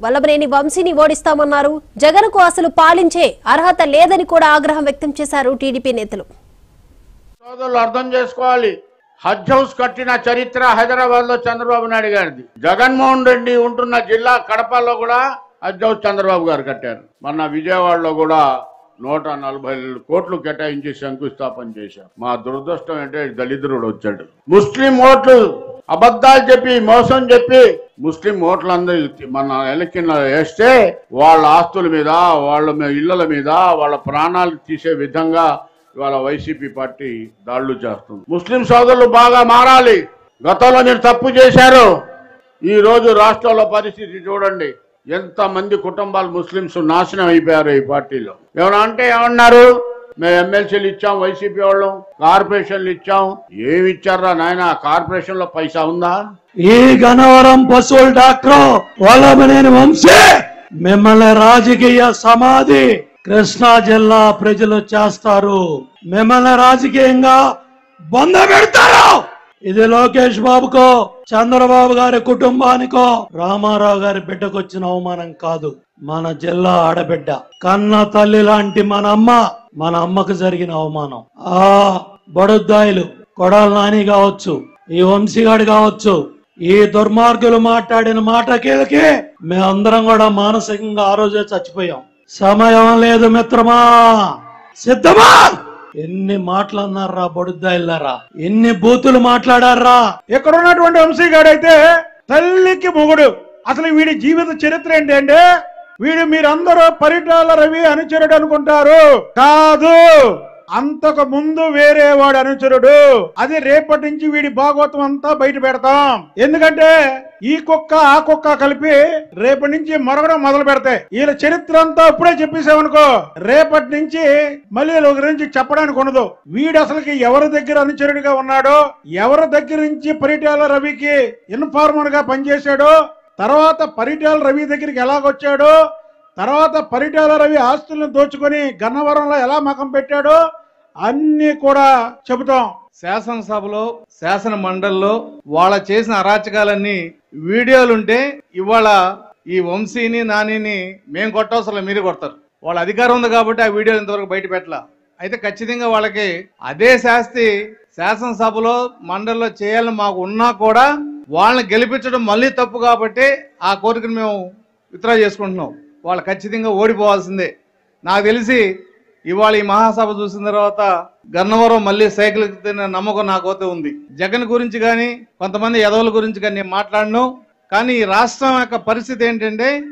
వల్లభనేని వంశీని ఓడిస్తామన్నారు జగన్కు అసలు పాలించే అర్హత లేదని కూడా ఆగ్రహం వ్యక్తం చేశారు టీడీపీ నేతలు సోదరులు అర్థం చేసుకోవాలి హజ్ హౌస్ కట్టిన చరిత్ర హైదరాబాద్ లో చంద్రబాబు నాయుడు గారిది జగన్మోహన్ రెడ్డి ఉంటున్న జిల్లా కడపలో కూడా హజ్ హౌస్ చంద్రబాబు గారు కట్టారు మొన్న విజయవాడలో కూడా నూట నలభై కోట్లు కేటాయించి శంకుస్థాపన చేశారు మా దురదృష్టం అంటే దళిద్రుడు వచ్చాడు ముస్లిం ఓట్లు అబద్ధాలు చెప్పి మోసం చెప్పి ముస్లిం ఓట్లందరూ మన ఎలక్షన్ వేస్తే వాళ్ళ ఆస్తుల మీద వాళ్ళ మీ- ఇళ్ళల మీద వాళ్ళ ప్రాణాలు తీసే విధంగా ఇవాళ వైసీపీ పార్టీ దాడులు చేస్తుంది ముస్లిం సోదరులు బాగా మారాలి గతంలో మీరు తప్పు చేశారు ఈ రోజు రాష్ట్రంలో పరిస్థితి చూడండి ఎంత మంది కుటుంబాలు ముస్లింస్ నాశనం అయిపోయారు ఈ పార్టీలో ఏమన్నా అంటే ఏమన్నారు మేము ఎమ్మెల్సీలు ఇచ్చాం వైసీపీ వాళ్ళం కార్పొరేషన్లు ఇచ్చాం ఏమి ఇచ్చారా నాయన కార్పొరేషన్ లో పైసా ఉందా ఈ గనవరం పశువుల డాక్టర్ వల్లభనేని వంశీ మిమ్మల్ని రాజకీయ సమాధి కృష్ణా జిల్లా ప్రజలు చేస్తారు మిమ్మల్ని రాజకీయంగా బొంద పెడతారు ఇది లోకేష్ బాబుకో చంద్రబాబు గారి కుటుంబానికో రామారావు గారి బిడ్డకు వచ్చిన అవమానం కాదు మన జిల్లా ఆడబిడ్డ కన్న తల్లి లాంటి మన అమ్మ మన అమ్మకు జరిగిన అవమానం ఆ బడుద్దాయిలు కొడాల నాని కావచ్చు ఈ వంశీగాడు కావచ్చు ఈ దుర్మార్గులు మాట్లాడిన మాటకేలకి మేమందరం కూడా మానసికంగా ఆ రోజే చచ్చిపోయాం సమయం లేదు మిత్రమా సిద్ధమా ఎన్ని మాటలు అన్నారా బడుద్దాయిల్లారా ఎన్ని బూతులు మాట్లాడారా ఇక్కడ ఉన్నటువంటి వంశీగాడైతే తల్లికి మొగుడు అసలు వీడి జీవిత చరిత్ర ఏంటంటే వీడు మీరందరూ పరిటాల రవి అనుచరుడు అనుకుంటారు కాదు అంతకు ముందు వేరే వాడు అనుచరుడు అది రేపటి నుంచి వీడి భాగవతం అంతా బయట పెడతాం ఎందుకంటే ఈ కుక్క ఆ కుక్క కలిపి రేపటి నుంచి మరొకడం మొదలు పెడతాయి వీళ్ళ చరిత్ర అంతా ఇప్పుడే చెప్పేసామనుకో రేపటి నుంచి మళ్ళీ వీళ్ళ గురించి చెప్పడానికి ఉండదు వీడు అసలుకి ఎవరి దగ్గర అనుచరుడిగా ఉన్నాడో ఎవరి దగ్గర నుంచి పరిటాల రవికి ఇన్ఫార్మర్ గా పనిచేశాడో తర్వాత పరిటాల రవి దగ్గరికి ఎలాగొచ్చాడో తర్వాత పరిటాల రవి ఆస్తులను దోచుకొని గన్నవరంలో ఎలా మకం పెట్టాడో అన్ని కూడా చెబుతాం శాసనసభలో శాసన మండలిలో వాళ్ళ చేసిన అరాచకాలన్నీ వీడియోలుంటే ఇవాళ ఈ వంశీని నానిని మేము కొట్టవసరం మీరు కొడతారు వాళ్ళ అధికారం ఉంది కాబట్టి ఆ వీడియోలు ఇంతవరకు బయట పెట్టలా అయితే ఖచ్చితంగా వాళ్ళకి అదే శాస్తి శాసనసభలో మండలిలో చేయాలని మాకు ఉన్నా కూడా వాళ్ళని గెలిపించడం మళ్ళీ తప్పు కాబట్టి ఆ కోరికను మేము విత్డ్రా చేసుకుంటున్నాం వాళ్ళు ఖచ్చితంగా ఓడిపోవాల్సిందే నాకు తెలిసి ఇవాళ ఈ మహాసభ చూసిన తర్వాత గన్నవరం మళ్ళీ సైకిల్ ఎక్కుతున్న నమ్మకం నాకైతే ఉంది జగన్ గురించి కానీ కొంతమంది యదవుల గురించి కానీ నేను మాట్లాడను కానీ ఈ రాష్ట్రం యొక్క పరిస్థితి ఏంటంటే